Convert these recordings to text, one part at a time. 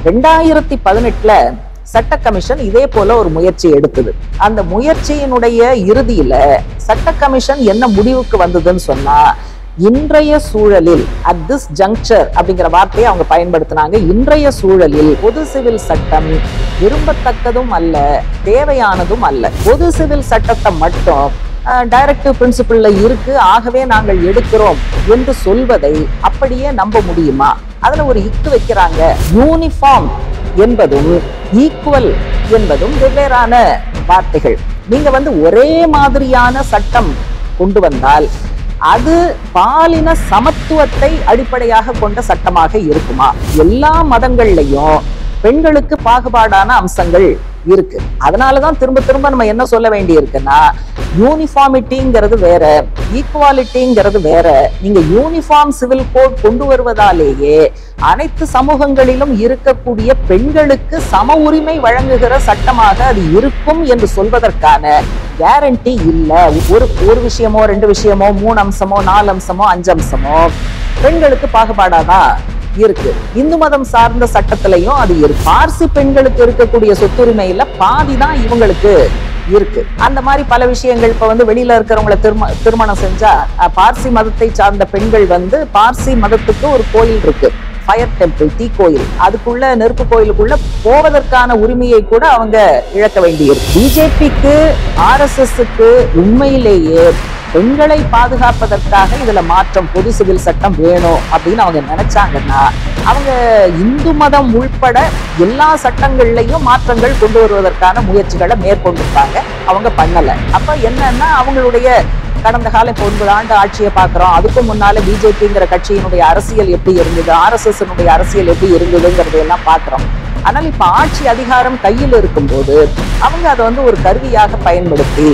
ரெண்டாயிரத்தி பதினெட்டுல சட்ட கமிஷன் இதே போல ஒரு முயற்சி எடுத்தது அந்த முயற்சியினுடைய இறுதியில சட்ட கமிஷன் என்ன முடிவுக்கு வந்ததுன்னு சொன்னா இன்றைய சூழலில் அட் திஸ் ஜங்க்சர் அப்படிங்கிற வார்த்தையை அவங்க பயன்படுத்தினாங்க இன்றைய சூழலில் பொது சிவில் சட்டம் விரும்பத்தக்கதும் அல்ல தேவையானதும் அல்ல பொது சிவில் சட்டத்தை மட்டும் டைரக்டிவ் பிரின்சிபிள்ல இருக்கு ஆகவே நாங்கள் எடுக்கிறோம் என்று சொல்வதை அப்படியே நம்ப முடியுமா அதுல ஒரு இக்கு வைக்கிறாங்க யூனிஃபார்ம் என்பதும் ஈக்குவல் என்பதும் வெவ்வேறான வார்த்தைகள் நீங்க வந்து ஒரே மாதிரியான சட்டம் கொண்டு வந்தால் அது பாலின சமத்துவத்தை அடிப்படையாக கொண்ட சட்டமாக இருக்குமா எல்லா மதங்கள்லயும் பெண்களுக்கு பாகுபாடான அம்சங்கள் இருக்கு அதனாலதான் திரும்ப திரும்ப நம்ம என்ன சொல்ல வேண்டி இருக்குன்னா யூனிஃபார்மிட்டிங்கிறது வேற ஈக்குவாலிட்டிங்கிறது வேற நீங்க யூனிஃபார்ம் சிவில் கோட் கொண்டு வருவதாலேயே அனைத்து சமூகங்களிலும் இருக்கக்கூடிய பெண்களுக்கு சம உரிமை வழங்குகிற சட்டமாக அது இருக்கும் என்று சொல்வதற்கான கேரண்டி இல்ல ஒரு ஒரு விஷயமோ ரெண்டு விஷயமோ மூணு அம்சமோ நாலு அம்சமோ அஞ்சு அம்சமோ பெண்களுக்கு பாகுபாடாதான் இருக்கு இந்து மதம் சார்ந்த சட்டத்திலையும் அது இருக்கு பார்சி பெண்களுக்கு இருக்கக்கூடிய சொத்துரிமையில பாதி தான் இவங்களுக்கு இருக்கு அந்த மாதிரி பல விஷயங்கள் இப்ப வந்து வெளியில இருக்கிறவங்களை திரும திருமணம் செஞ்சா அஹ், பார்சி மதத்தை சார்ந்த பெண்கள் வந்து பார்சி மதத்துக்கு ஒரு கோயில் இருக்கு ஃபயர் டெம்பிள் தீ கோயில் அதுக்குள்ள நெருப்பு கோயிலுக்குள்ள போவதற்கான உரிமையை கூட அவங்க இழக்க வேண்டியிருக்கு பிஜேபிக்கு ஆர்எஸ்எஸ்க்கு உண்மையிலேயே பெண்களை பாதுகாப்பதற்காக இதுல மாற்றம் பொது சிவில் சட்டம் வேணும் அப்படின்னு அவங்க நினைச்சாங்கன்னா அவங்க இந்து மதம் உள்பட எல்லா சட்டங்கள்லயும் மாற்றங்கள் கொண்டு வருவதற்கான முயற்சிகளை மேற்கொண்டிருக்காங்க அவங்க பண்ணல அப்ப என்னன்னா அவங்களுடைய கடந்த காலம் இப்போ ஒன்பது ஆண்டு ஆட்சியை பார்க்கிறோம் அதுக்கு முன்னால பிஜேபிங்கிற கட்சியினுடைய அரசியல் எப்படி இருந்தது ஆர்எஸ்எஸ் அரசியல் எப்படி இருந்ததுங்கிறதை எல்லாம் பார்க்கிறோம் ஆனால் இப்ப ஆட்சி அதிகாரம் கையில் இருக்கும்போது அவங்க அதை வந்து ஒரு கருவியாக பயன்படுத்தி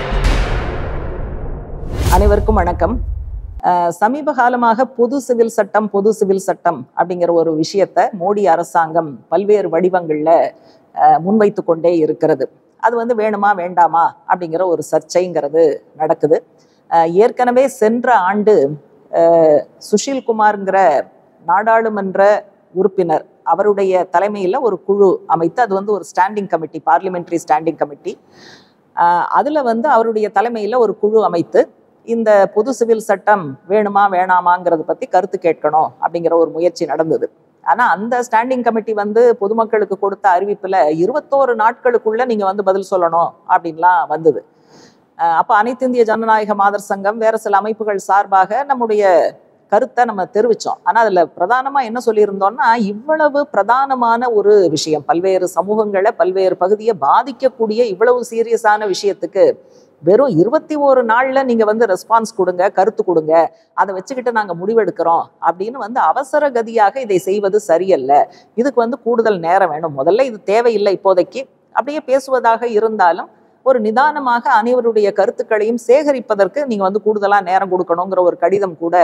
அனைவருக்கும் வணக்கம் அஹ் சமீப காலமாக பொது சிவில் சட்டம் பொது சிவில் சட்டம் அப்படிங்கிற ஒரு விஷயத்தை மோடி அரசாங்கம் பல்வேறு வடிவங்கள்ல அஹ், முன்வைத்து கொண்டே இருக்கிறது அது வந்து வேணுமா வேண்டாமா அப்படிங்கிற ஒரு சர்ச்சைங்கிறது நடக்குது அஹ், ஏற்கனவே சென்ற ஆண்டு அஹ், சுஷில் குமார்ங்கிற நாடாளுமன்ற உறுப்பினர் அவருடைய தலைமையில் ஒரு குழு அமைத்து அது வந்து ஒரு standing committee parliamentary standing committee அதில் வந்து அவருடைய தலைமையில் ஒரு குழு அமைத்து இந்த பொது சிவில் சட்டம் வேணுமா வேணாமாங்கிறத பற்றி கருத்து கேட்கணும் அப்படிங்கிற ஒரு முயற்சி நடந்தது ஆனால் அந்த ஸ்டாண்டிங் கமிட்டி வந்து பொதுமக்களுக்கு கொடுத்த அறிவிப்பில் இருபத்தோரு நாட்களுக்குள்ள நீங்கள் வந்து பதில் சொல்லணும் அப்படின்லாம் வந்தது அஹ் அப்ப அனைத்து இந்திய ஜனநாயக மாதர் சங்கம் வேற சில அமைப்புகள் சார்பாக நம்முடைய கருத்தை நம்ம தெரிவிச்சோம் ஆனா அதுல பிரதானமா என்ன சொல்லியிருந்தோம்னா இவ்வளவு பிரதானமான ஒரு விஷயம் பல்வேறு சமூகங்களை பல்வேறு பகுதியை பாதிக்கக்கூடிய இவ்வளவு சீரியஸான விஷயத்துக்கு வெறும் இருபத்தி ஒரு நாள்ல நீங்க வந்து ரெஸ்பான்ஸ் கொடுங்க கருத்து கொடுங்க அதை வச்சுக்கிட்டு நாங்க முடிவெடுக்கிறோம் அப்படின்னு வந்து அவசர கதியாக இதை செய்வது சரியல்ல இதுக்கு வந்து கூடுதல் நேரம் வேணும் முதல்ல இது தேவையில்லை இப்போதைக்கு அப்படியே பேசுவதாக இருந்தாலும் ஒரு நிதானமாக அனைவருடைய கருத்துக்களையும் சேகரிப்பதற்கு நீங்க வந்து கூடுதலா நேரம் கொடுக்கணுங்கிற ஒரு கடிதம் கூட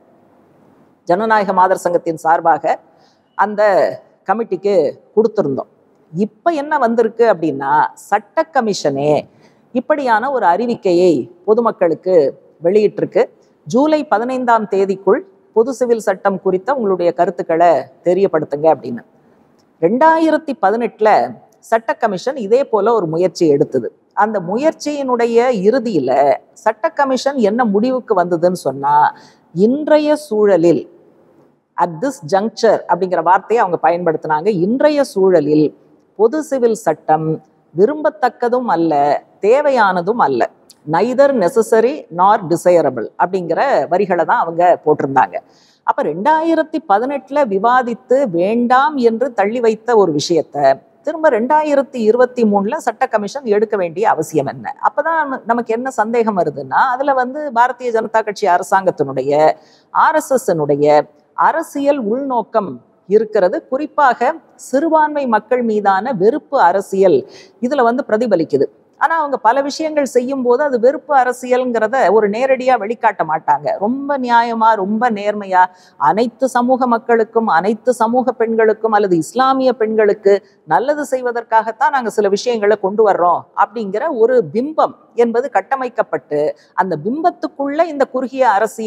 ஜனநாயக மாதர் சங்கத்தின் சார்பாக அந்த கமிட்டிக்கு கொடுத்திருந்தோம் இப்ப என்ன வந்திருக்கு அப்படின்னா சட்ட கமிஷனே இப்படியான ஒரு அறிவிக்கையை பொதுமக்களுக்கு வெளியிட்டிருக்கு ஜூலை பதினைந்தாம் தேதிக்குள் பொது சிவில் சட்டம் குறித்த உங்களுடைய கருத்துக்களை தெரியப்படுத்துங்க அப்படின்னு ரெண்டாயிரத்தி பதினெட்டுல சட்ட கமிஷன் இதே போல ஒரு முயற்சி எடுத்தது அந்த முயற்சியினுடைய இறுதியில சட்ட கமிஷன் என்ன முடிவுக்கு வந்ததுன்னு சொன்னா இன்றைய சூழலில் அட் திஸ் ஜங்க்சர் அப்படிங்கிற வார்த்தையை அவங்க பயன்படுத்தினாங்க இன்றைய சூழலில் பொது சிவில் சட்டம் விரும்பத்தக்கதும் அல்ல தேவையானதும் அல்ல நைதர் நெசசரி நார் டிசையரபிள் அப்படிங்கிற வரிகளை தான் அவங்க போட்டிருந்தாங்க அப்ப ரெண்டாயிரத்தி பதினெட்டுல விவாதித்து வேண்டாம் என்று தள்ளி வைத்த ஒரு விஷயத்த திரும்ப ரெண்டாயிரத்தி இருபத்தி மூணுல சட்ட கமிஷன் எடுக்க வேண்டிய அவசியம் என்ன அப்பதான் நம- நமக்கு என்ன சந்தேகம் வருதுன்னா அதுல வந்து பாரதிய ஜனதா கட்சி அரசாங்கத்தினுடைய ஆர்எஸ்எஸ்னுடைய அரசியல் உள்நோக்கம் இருக்கிறது குறிப்பாக சிறுபான்மை மக்கள் மீதான வெறுப்பு அரசியல் இதுல வந்து பிரதிபலிக்குது ஆனா அவங்க பல விஷயங்கள் செய்யும் போது அது வெறுப்பு அரசியல்ங்கிறத ஒரு நேரடியா வெளிக்காட்ட மாட்டாங்க ரொம்ப நியாயமா ரொம்ப நேர்மையா அனைத்து சமூக மக்களுக்கும் அனைத்து சமூக பெண்களுக்கும் அல்லது இஸ்லாமிய பெண்களுக்கு நல்லது செய்வதற்காகத்தான் நாங்க சில விஷயங்களை கொண்டு வர்றோம் அப்படிங்கிற ஒரு பிம்பம் என்பது கட்டமைக்கப்பட்டு அந்த பிம்பத்துக்குள்ள இந்த குறுகிய அரசியல்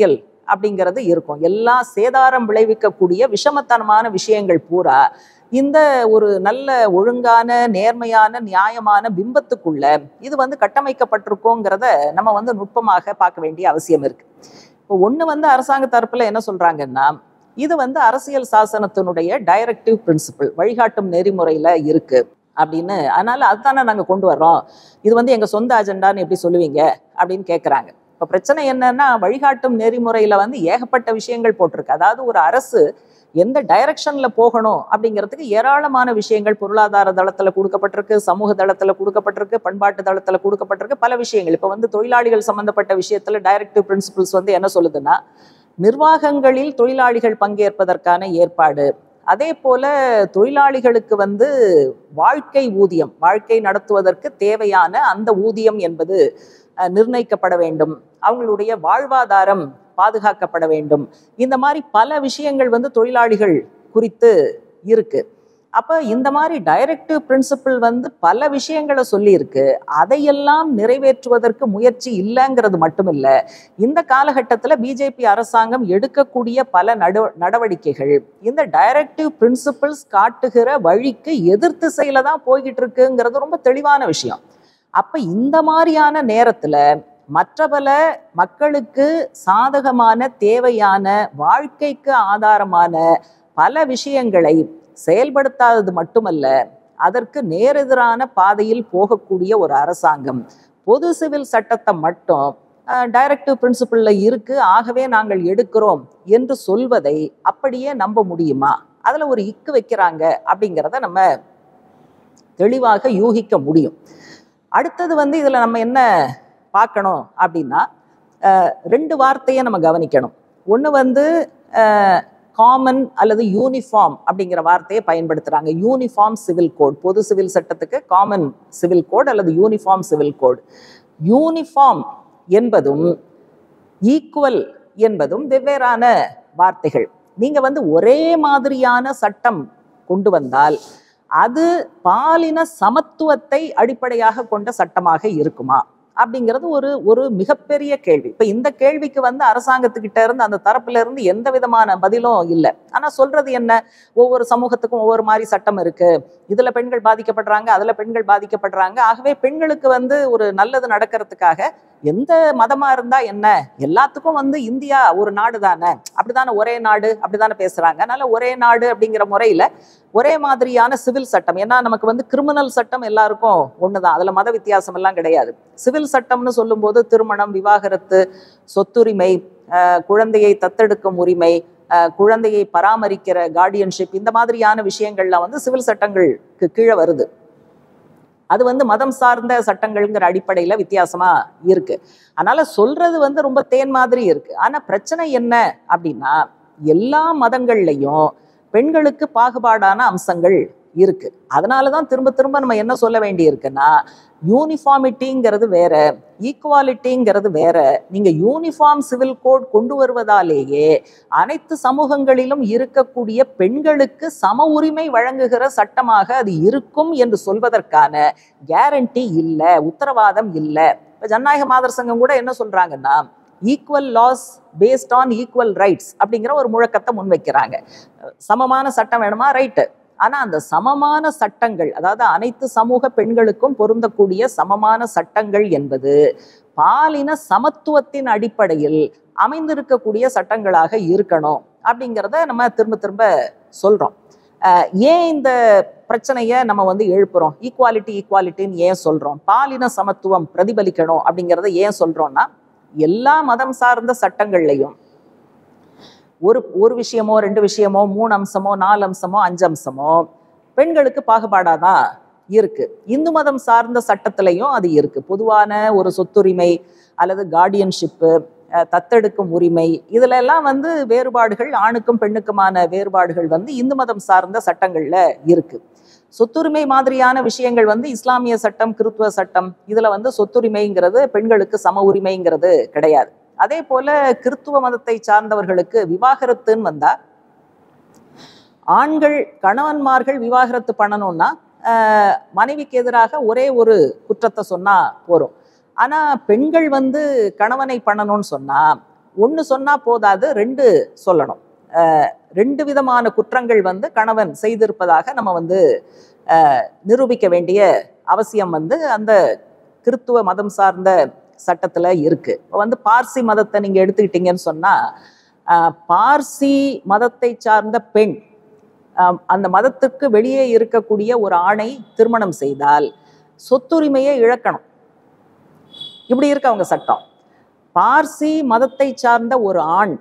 அப்படிங்கிறது இருக்கும் எல்லா சேதாரம் விளைவிக்கக்கூடிய விஷமத்தனமான விஷயங்கள் பூரா இந்த ஒரு நல்ல ஒழுங்கான நேர்மையான நியாயமான பிம்பத்துக்குள்ள இது வந்து கட்டமைக்கப்பட்டிருக்கோங்கிறத நம்ம வந்து நுட்பமாக பார்க்க வேண்டிய அவசியம் இருக்கு இப்போ ஒண்ணு வந்து அரசாங்க தரப்புல என்ன சொல்றாங்கன்னா இது வந்து அரசியல் சாசனத்தினுடைய டைரக்டிவ் பிரின்சிபிள் வழிகாட்டும் நெறிமுறையில இருக்கு அப்படின்னு அதனால அதுதானே நாங்க கொண்டு வர்றோம் இது வந்து எங்க சொந்த அஜெண்டான்னு எப்படி சொல்லுவீங்க அப்படின்னு கேட்குறாங்க இப்போ பிரச்சனை என்னன்னா வழிகாட்டும் நெறிமுறையில வந்து ஏகப்பட்ட விஷயங்கள் போட்டிருக்கு அதாவது ஒரு அரசு எந்த டைரக்ஷன்ல போகணும் அப்படிங்கிறதுக்கு ஏராளமான விஷயங்கள் பொருளாதார தளத்துல கொடுக்கப்பட்டிருக்கு சமூக தளத்துல கொடுக்கப்பட்டிருக்கு பண்பாட்டு தளத்துல கொடுக்கப்பட்டிருக்கு பல விஷயங்கள் இப்போ வந்து தொழிலாளிகள் சம்பந்தப்பட்ட விஷயத்துல டைரக்டிவ் பிரின்சிபிள்ஸ் வந்து என்ன சொல்லுதுன்னா நிர்வாகங்களில் தொழிலாளிகள் பங்கேற்பதற்கான ஏற்பாடு அதே போல தொழிலாளிகளுக்கு வந்து வாழ்க்கை ஊதியம் வாழ்க்கை நடத்துவதற்கு தேவையான அந்த ஊதியம் என்பது அஹ், நிர்ணயிக்கப்பட வேண்டும் அவங்களுடைய வாழ்வாதாரம் பாதுகாக்கப்பட வேண்டும் இந்த மாதிரி பல விஷயங்கள் வந்து தொழிலாளிகள் குறித்து இருக்கு அப்ப இந்த மாதிரி டைரக்டிவ் பிரின்சிபிள் வந்து பல விஷயங்களை சொல்லியிருக்கு அதையெல்லாம் நிறைவேற்றுவதற்கு முயற்சி இல்லைங்கிறது மட்டுமில்ல இந்த காலகட்டத்தில் பிஜேபி அரசாங்கம் எடுக்கக்கூடிய பல நடு நடவடிக்கைகள் இந்த டைரக்டிவ் பிரின்சிபிள்ஸ் காட்டுகிற வழிக்கு எதிர் திசையில தான் போய்கிட்டு இருக்குங்கிறது ரொம்ப தெளிவான விஷயம் அப்ப இந்த மாதிரியான நேரத்துல மற்ற பல மக்களுக்கு சாதகமான தேவையான வாழ்க்கைக்கு ஆதாரமான பல விஷயங்களை செயல்படுத்தாதது மட்டுமல்ல அதற்கு நேரெதிரான பாதையில் போகக்கூடிய ஒரு அரசாங்கம் பொது சிவில் சட்டத்தை மட்டும் டைரக்டிவ் பிரின்சிபிள்ல இருக்கு ஆகவே நாங்கள் எடுக்கிறோம் என்று சொல்வதை அப்படியே நம்ப முடியுமா அதுல ஒரு இக்கு வைக்கிறாங்க அப்படிங்கிறத நம்ம தெளிவாக யூகிக்க முடியும் அடுத்தது வந்து இதுல நம்ம என்ன பார்க்கணும் அப்படின்னா அஹ், ரெண்டு வார்த்தையை நம்ம கவனிக்கணும் ஒன்று வந்து காமன் அல்லது யூனிஃபார்ம் அப்படிங்கிற வார்த்தையை பயன்படுத்துறாங்க யூனிஃபார்ம் சிவில் கோட் பொது சிவில் சட்டத்துக்கு காமன் சிவில் கோட் அல்லது யூனிஃபார்ம் சிவில் கோட் யூனிஃபார்ம் என்பதும் ஈக்குவல் என்பதும் வெவ்வேறான வார்த்தைகள் நீங்க வந்து ஒரே மாதிரியான சட்டம் கொண்டு வந்தால் அது பாலின சமத்துவத்தை அடிப்படையாக கொண்ட சட்டமாக இருக்குமா அப்படிங்கிறது ஒரு ஒரு மிகப்பெரிய கேள்வி இப்ப இந்த கேள்விக்கு வந்து அரசாங்கத்துக்கிட்ட இருந்து அந்த தரப்புல இருந்து எந்த விதமான பதிலும் இல்லை ஆனா சொல்றது என்ன ஒவ்வொரு சமூகத்துக்கும் ஒவ்வொரு மாதிரி சட்டம் இருக்கு இதுல பெண்கள் பாதிக்கப்படுறாங்க அதுல பெண்கள் பாதிக்கப்படுறாங்க ஆகவே பெண்களுக்கு வந்து ஒரு நல்லது நடக்கிறதுக்காக எந்த மதமா இருந்தா என்ன எல்லாத்துக்கும் வந்து இந்தியா ஒரு நாடு தானே அப்படிதானே ஒரே நாடு அப்படிதானே பேசுறாங்க அதனால ஒரே நாடு அப்படிங்கிற முறையில ஒரே மாதிரியான சிவில் சட்டம் ஏன்னா நமக்கு வந்து கிரிமினல் சட்டம் எல்லாருக்கும் ஒண்ணுதான் அதுல மத வித்தியாசம் எல்லாம் கிடையாது சிவில் சட்டம்னு சொல்லும்போது திருமணம் விவாகரத்து சொத்துரிமை அஹ், குழந்தையை தத்தெடுக்கும் உரிமை அஹ், குழந்தையை பராமரிக்கிற கார்டியன்ஷிப் இந்த மாதிரியான விஷயங்கள்லாம் வந்து சிவில் சட்டங்களுக்கு கீழே வருது அது வந்து மதம் சார்ந்த சட்டங்கள்ங்கிற அடிப்படையில வித்தியாசமா இருக்கு அதனால சொல்றது வந்து ரொம்ப தேன் மாதிரி இருக்கு ஆனா பிரச்சனை என்ன அப்படின்னா எல்லா மதங்கள்லையும் பெண்களுக்கு பாகுபாடான அம்சங்கள் இருக்கு அதனாலதான் திரும்ப திரும்ப நம்ம என்ன சொல்ல வேண்டி இருக்குன்னா யூனிஃபார்மிட்டிங்கிறது வேற ஈக்குவாலிட்டிங்கிறது வேற நீங்க யூனிஃபார்ம் சிவில் கோட் கொண்டு வருவதாலேயே அனைத்து சமூகங்களிலும் இருக்கக்கூடிய பெண்களுக்கு சம உரிமை வழங்குகிற சட்டமாக அது இருக்கும் என்று சொல்வதற்கான கேரண்டி இல்லை உத்தரவாதம் இல்லை இப்போ ஜனநாயக மாதர் சங்கம் கூட என்ன சொல்றாங்கன்னா equal laws based on equal rights அப்படிங்கிற ஒரு முழக்கத்தை முன்வைக்கிறாங்க சமமான சட்டம் வேணுமா ரைட்டு ஆனா அந்த சமமான சட்டங்கள் அதாவது அனைத்து சமூக பெண்களுக்கும் பொருந்தக்கூடிய சமமான சட்டங்கள் என்பது பாலின சமத்துவத்தின் அடிப்படையில் அமைந்திருக்கக்கூடிய சட்டங்களாக இருக்கணும் அப்படிங்கிறத நம்ம திரும்ப திரும்ப சொல்றோம் அஹ் ஏன் இந்த பிரச்சனையை நம்ம வந்து எழுப்புறோம் ஈக்குவாலிட்டி ஈக்குவாலிட்டின்னு ஏன் சொல்றோம் பாலின சமத்துவம் பிரதிபலிக்கணும் அப்படிங்கிறத ஏன் சொல்றோம்னா எல்லா மதம் சார்ந்த சட்டங்கள்லையும் ஒரு ஒரு விஷயமோ ரெண்டு விஷயமோ மூணு அம்சமோ நாலு அம்சமோ அஞ்சு அம்சமோ பெண்களுக்கு பாகுபாடாதான் இருக்கு இந்து மதம் சார்ந்த சட்டத்திலையும் அது இருக்கு பொதுவான ஒரு சொத்துரிமை அல்லது கார்டியன்ஷிப்பு தத்தெடுக்கும் உரிமை இதுல எல்லாம் வந்து வேறுபாடுகள் ஆணுக்கும் பெண்ணுக்குமான வேறுபாடுகள் வந்து இந்து மதம் சார்ந்த சட்டங்கள்ல இருக்கு சொத்துரிமை மாதிரியான விஷயங்கள் வந்து இஸ்லாமிய சட்டம் கிறித்துவ சட்டம் இதுல வந்து சொத்துரிமைங்கிறது பெண்களுக்கு சம உரிமைங்கிறது கிடையாது அதே போல கிறித்துவ மதத்தை சார்ந்தவர்களுக்கு விவாகரத்துன்னு வந்தா ஆண்கள் கணவன்மார்கள் விவாகரத்து பண்ணணும்னா ஆஹ், மனைவிக்கு எதிராக ஒரே ஒரு குற்றத்தை சொன்னா போறோம் ஆனா பெண்கள் வந்து கணவனை பண்ணணும்னு சொன்னா ஒன்று சொன்னா போதாது ரெண்டு சொல்லணும் அஹ் ரெண்டு விதமான குற்றங்கள் வந்து கணவன் செய்திருப்பதாக நம்ம வந்து அஹ், நிரூபிக்க வேண்டிய அவசியம் வந்து அந்த கிறித்துவ மதம் சார்ந்த சட்டத்துல இருக்கு இப்போ வந்து பார்சி மதத்தை நீங்க எடுத்துக்கிட்டீங்கன்னு சொன்னா அஹ், பார்சி மதத்தை சார்ந்த பெண் அஹ், அந்த மதத்துக்கு வெளியே இருக்கக்கூடிய ஒரு ஆணை திருமணம் செய்தால் சொத்துரிமையை இழக்கணும் இப்படி இருக்கு அவங்க சட்டம் பார்சி மதத்தை சார்ந்த ஒரு ஆண்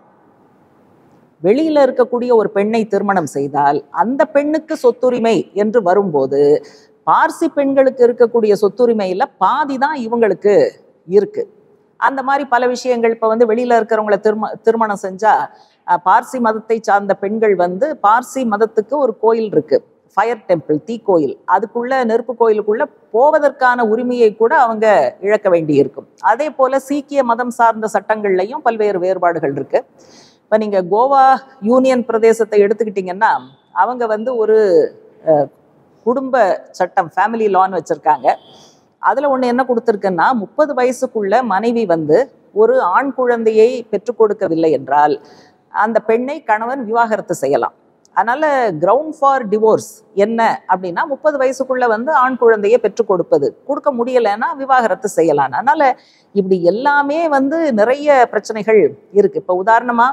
வெளியில இருக்கக்கூடிய ஒரு பெண்ணை திருமணம் செய்தால் அந்த பெண்ணுக்கு சொத்துரிமை என்று வரும்போது பார்சி பெண்களுக்கு இருக்கக்கூடிய சொத்துரிமையில பாதி தான் இவங்களுக்கு இருக்கு அந்த மாதிரி பல விஷயங்கள் இப்ப வந்து வெளியில இருக்கிறவங்கள திரும திருமணம் செஞ்சா அஹ், பார்சி மதத்தை சார்ந்த பெண்கள் வந்து பார்சி மதத்துக்கு ஒரு கோயில் இருக்கு ஃபயர் டெம்பிள் தீ கோயில் அதுக்குள்ள நெருப்பு கோயிலுக்குள்ள போவதற்கான உரிமையை கூட அவங்க இழக்க வேண்டி இருக்கும் அதே போல சீக்கிய மதம் சார்ந்த சட்டங்கள்லையும் பல்வேறு வேறுபாடுகள் இருக்கு இப்போ நீங்க கோவா யூனியன் பிரதேசத்தை எடுத்துக்கிட்டிங்கன்னா அவங்க வந்து ஒரு அஹ், குடும்ப சட்டம் ஃபேமிலி லான்னு வச்சிருக்காங்க அதுல ஒண்ணு என்ன கொடுத்துருக்குன்னா முப்பது வயசுக்குள்ள மனைவி வந்து ஒரு ஆண் குழந்தையை பெற்றுக் கொடுக்கவில்லை என்றால் அந்த பெண்ணை கணவன் விவாகரத்து செய்யலாம் அதனால கிரவுண்ட் ஃபார் டிவோர்ஸ் என்ன அப்படின்னா முப்பது வயசுக்குள்ள வந்து ஆண் குழந்தையை பெற்றுக் கொடுப்பது கொடுக்க முடியலைன்னா விவாகரத்து செய்யலாம் அதனால இப்படி எல்லாமே வந்து நிறைய பிரச்சனைகள் இருக்கு இப்போ உதாரணமா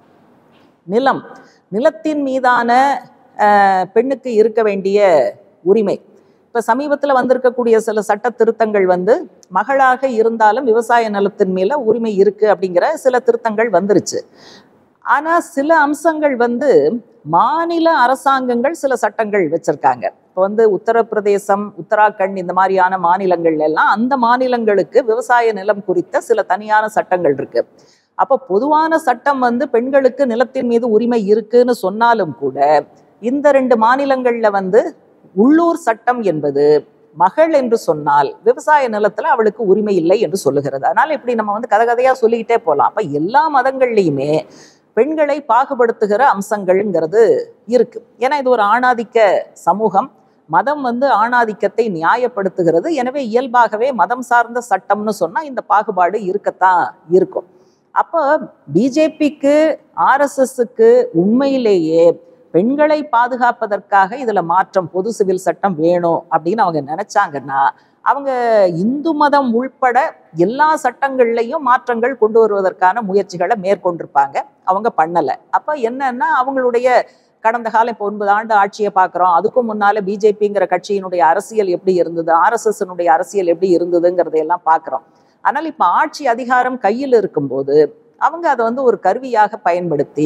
நிலம் நிலத்தின் மீதான அஹ், பெண்ணுக்கு இருக்க வேண்டிய உரிமை இப்ப சமீபத்துல வந்திருக்கக்கூடிய சில சட்ட திருத்தங்கள் வந்து மகளாக இருந்தாலும் விவசாய நிலத்தின் மேல உரிமை இருக்கு அப்படிங்கிற சில திருத்தங்கள் வந்துருச்சு ஆனா சில அம்சங்கள் வந்து மாநில அரசாங்கங்கள் சில சட்டங்கள் வச்சிருக்காங்க இப்போ வந்து உத்தரப்பிரதேசம் உத்தராகண்ட் இந்த மாதிரியான மாநிலங்கள்ல எல்லாம் அந்த மாநிலங்களுக்கு விவசாய நிலம் குறித்த சில தனியான சட்டங்கள் இருக்கு அப்போ பொதுவான சட்டம் வந்து பெண்களுக்கு நிலத்தின் மீது உரிமை இருக்குன்னு சொன்னாலும் கூட இந்த ரெண்டு மாநிலங்கள்ல வந்து உள்ளூர் சட்டம் என்பது மகள் என்று சொன்னால் விவசாய நிலத்துல அவளுக்கு உரிமை இல்லை என்று சொல்லுகிறது அதனால இப்படி நம்ம வந்து கதை கதையா சொல்லிக்கிட்டே போகலாம் அப்ப எல்லா மதங்கள்லையுமே பெண்களை பாகுபடுத்துகிற அம்சங்கள்ங்கிறது இருக்கு ஏன்னா இது ஒரு ஆணாதிக்க சமூகம் மதம் வந்து ஆணாதிக்கத்தை நியாயப்படுத்துகிறது எனவே இயல்பாகவே மதம் சார்ந்த சட்டம்னு சொன்னா இந்த பாகுபாடு இருக்கத்தான் இருக்கும் அப்போ பிஜேபிக்கு ஆர்எஸ்எஸ்க்கு உண்மையிலேயே பெண்களை பாதுகாப்பதற்காக இதுல மாற்றம் பொது சிவில் சட்டம் வேணும் அப்படின்னு அவங்க நினைச்சாங்கன்னா அவங்க இந்து மதம் உள்பட எல்லா சட்டங்கள்லையும் மாற்றங்கள் கொண்டு வருவதற்கான முயற்சிகளை மேற்கொண்டிருப்பாங்க அவங்க பண்ணல அப்ப என்னன்னா அவங்களுடைய கடந்த காலம் இப்போ ஒன்பது ஆண்டு ஆட்சியை பார்க்குறோம் அதுக்கும் முன்னால பிஜேபிங்கிற கட்சியினுடைய அரசியல் எப்படி இருந்தது ஆர்எஸ்எஸ்னுடைய அரசியல் எப்படி இருந்ததுங்கிறதையெல்லாம் பார்க்குறோம் ஆனால் இப்போ ஆட்சி அதிகாரம் கையில் இருக்கும்போது அவங்க அதை வந்து ஒரு கருவியாக பயன்படுத்தி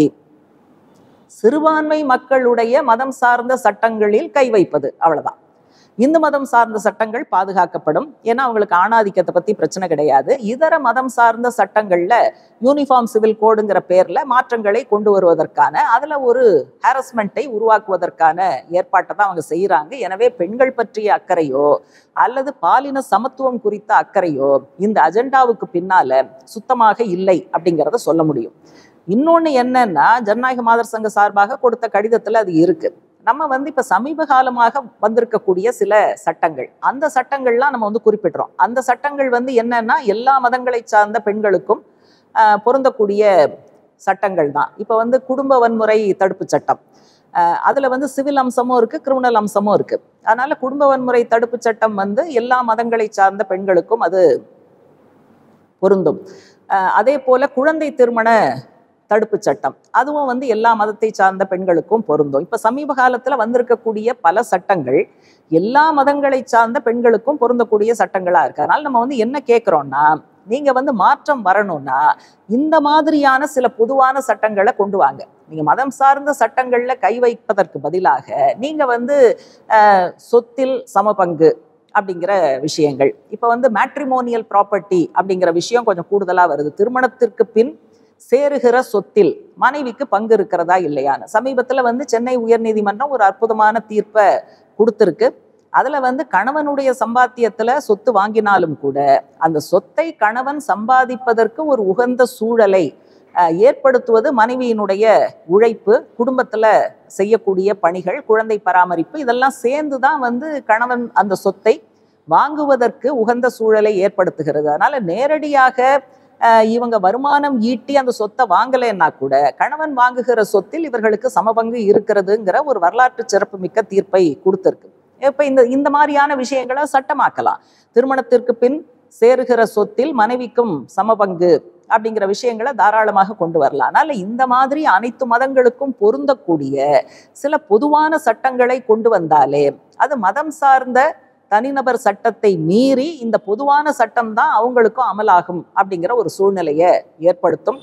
சிறுபான்மை மக்களுடைய மதம் சார்ந்த சட்டங்களில் கை வைப்பது அவ்வளவுதான் இந்து மதம் சார்ந்த சட்டங்கள் பாதுகாக்கப்படும் ஏன்னா அவங்களுக்கு ஆணாதிக்கத்தை பத்தி பிரச்சனை கிடையாது இதர மதம் சார்ந்த சட்டங்கள்ல யூனிஃபார்ம் சிவில் கோடுங்கிற பேர்ல மாற்றங்களை கொண்டு வருவதற்கான அதுல ஒரு ஹாரஸ்மெண்ட்டை உருவாக்குவதற்கான ஏற்பாட்டை தான் அவங்க செய்யறாங்க எனவே பெண்கள் பற்றிய அக்கறையோ அல்லது பாலின சமத்துவம் குறித்த அக்கறையோ இந்த அஜெண்டாவுக்கு பின்னால சுத்தமாக இல்லை அப்படிங்கிறத சொல்ல முடியும் இன்னொன்னு என்னன்னா ஜனநாயக மாதர் சங்க சார்பாக கொடுத்த கடிதத்துல அது இருக்கு நம்ம வந்து இப்ப சமீப காலமாக வந்திருக்கக்கூடிய சில சட்டங்கள் அந்த சட்டங்கள்லாம் நம்ம வந்து குறிப்பிடுறோம் அந்த சட்டங்கள் வந்து என்னன்னா எல்லா மதங்களை சார்ந்த பெண்களுக்கும் ஆஹ், பொருந்தக்கூடிய சட்டங்கள் தான் இப்ப வந்து குடும்ப வன்முறை தடுப்பு சட்டம் ஆஹ், அதுல வந்து சிவில் அம்சமும் இருக்கு கிரிமினல் அம்சமும் இருக்கு அதனால குடும்ப வன்முறை தடுப்பு சட்டம் வந்து எல்லா மதங்களை சார்ந்த பெண்களுக்கும் அது பொருந்தும் ஆஹ், அதே போல குழந்தை திருமண தடுப்பு சட்டம் அதுவும் வந்து எல்லா மதத்தை சார்ந்த பெண்களுக்கும் பொருந்தும் இப்ப சமீப காலத்துல வந்திருக்கக்கூடிய பல சட்டங்கள் எல்லா மதங்களை சார்ந்த பெண்களுக்கும் பொருந்தக்கூடிய சட்டங்களா இருக்கு அதனால நம்ம வந்து என்ன கேட்கிறோம்னா நீங்க வந்து மாற்றம் வரணும்னா இந்த மாதிரியான சில பொதுவான சட்டங்களை கொண்டு வாங்க நீங்க மதம் சார்ந்த சட்டங்கள்ல கை வைப்பதற்கு பதிலாக நீங்க வந்து அஹ், சொத்தில் சமபங்கு அப்படிங்கிற விஷயங்கள் இப்போ வந்து மேட்ரிமோனியல் ப்ராப்பர்ட்டி அப்படிங்கிற விஷயம் கொஞ்சம் கூடுதலா வருது திருமணத்திற்கு பின் சேருகிற சொத்தில் மனைவிக்கு பங்கு இருக்கிறதா இல்லையான்னு சமீபத்துல வந்து சென்னை உயர்நீதிமன்றம் ஒரு அற்புதமான தீர்ப்பை கொடுத்திருக்கு அதுல வந்து கணவனுடைய சம்பாத்தியத்துல சொத்து வாங்கினாலும் கூட அந்த சொத்தை கணவன் சம்பாதிப்பதற்கு ஒரு உகந்த சூழலை அஹ், ஏற்படுத்துவது மனைவியினுடைய உழைப்பு குடும்பத்துல செய்யக்கூடிய பணிகள் குழந்தை பராமரிப்பு இதெல்லாம் சேர்ந்து தான் வந்து கணவன் அந்த சொத்தை வாங்குவதற்கு உகந்த சூழலை ஏற்படுத்துகிறது அதனால நேரடியாக அஹ், இவங்க வருமானம் ஈட்டி அந்த சொத்தை வாங்கலைன்னா கூட கணவன் வாங்குகிற சொத்தில் இவர்களுக்கு சமபங்கு இருக்கிறதுங்கிற ஒரு வரலாற்று சிறப்புமிக்க தீர்ப்பை கொடுத்திருக்கு இப்ப இந்த இந்த மாதிரியான விஷயங்களை சட்டமாக்கலாம் திருமணத்திற்கு பின் சேருகிற சொத்தில் மனைவிக்கும் சமபங்கு அப்படிங்கிற விஷயங்களை தாராளமாக கொண்டு வரலாம் அதனால இந்த மாதிரி அனைத்து மதங்களுக்கும் பொருந்தக்கூடிய சில பொதுவான சட்டங்களை கொண்டு வந்தாலே அது மதம் சார்ந்த தனிநபர் சட்டத்தை மீறி இந்த பொதுவான சட்டம் தான் அவங்களுக்கும் அமலாகும் அப்படிங்கிற ஒரு சூழ்நிலையை ஏற்படுத்தும்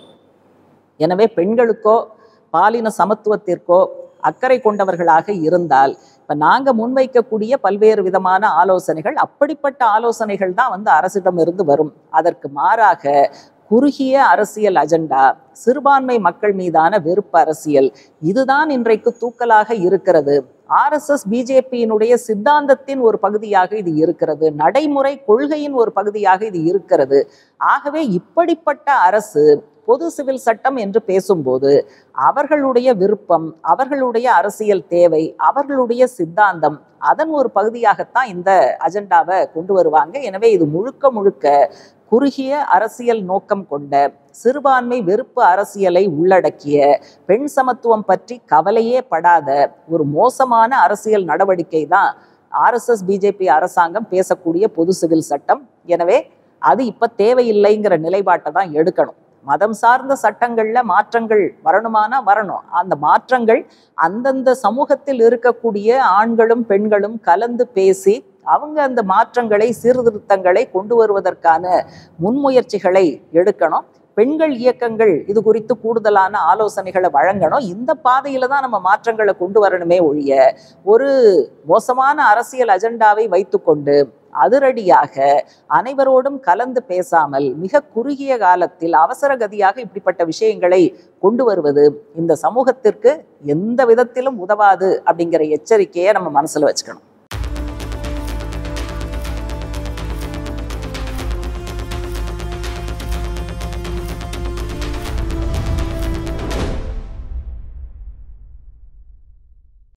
எனவே பெண்களுக்கோ பாலின சமத்துவத்திற்கோ அக்கறை கொண்டவர்களாக இருந்தால் இப்ப நாங்க முன்வைக்கக்கூடிய பல்வேறு விதமான ஆலோசனைகள் அப்படிப்பட்ட ஆலோசனைகள் தான் வந்து அரசிடம் இருந்து வரும் அதற்கு மாறாக குறுகிய அரசியல் அஜெண்டா சிறுபான்மை மக்கள் மீதான வெறுப்பு அரசியல் இதுதான் இன்றைக்கு தூக்கலாக இருக்கிறது ஆர்எஸ்எஸ் பிஜேபியினுடைய சித்தாந்தத்தின் ஒரு பகுதியாக இது இருக்கிறது நடைமுறை கொள்கையின் ஒரு பகுதியாக இது இருக்கிறது ஆகவே இப்படிப்பட்ட அரசு பொது சிவில் சட்டம் என்று பேசும்போது அவர்களுடைய விருப்பம் அவர்களுடைய அரசியல் தேவை அவர்களுடைய சித்தாந்தம் அதன் ஒரு பகுதியாகத்தான் இந்த அஜெண்டாவை கொண்டு வருவாங்க எனவே இது முழுக்க முழுக்க குறுகிய அரசியல் நோக்கம் கொண்ட சிறுபான்மை வெறுப்பு அரசியலை உள்ளடக்கிய பெண் சமத்துவம் பற்றி கவலையே படாத ஒரு மோசமான அரசியல் நடவடிக்கை தான் ஆர்எஸ்எஸ் பிஜேபி அரசாங்கம் பேசக்கூடிய பொது சிவில் சட்டம் எனவே அது இப்ப தேவையில்லைங்கிற நிலைப்பாட்டை தான் எடுக்கணும் மதம் சார்ந்த சட்டங்கள்ல மாற்றங்கள் வரணுமானா வரணும் அந்த மாற்றங்கள் அந்தந்த சமூகத்தில் இருக்கக்கூடிய ஆண்களும் பெண்களும் கலந்து பேசி அவங்க அந்த மாற்றங்களை சீர்திருத்தங்களை கொண்டு வருவதற்கான முன்முயற்சிகளை எடுக்கணும் பெண்கள் இயக்கங்கள் இது குறித்து கூடுதலான ஆலோசனைகளை வழங்கணும் இந்த பாதையில தான் நம்ம மாற்றங்களை கொண்டு வரணுமே ஒழிய ஒரு மோசமான அரசியல் அஜெண்டாவை வைத்துக்கொண்டு அதிரடியாக அனைவரோடும் கலந்து பேசாமல் மிக குறுகிய காலத்தில் அவசர கதியாக இப்படிப்பட்ட விஷயங்களை கொண்டு வருவது இந்த சமூகத்திற்கு எந்த விதத்திலும் உதவாது அப்படிங்கிற எச்சரிக்கையை நம்ம மனசுல வச்சுக்கணும்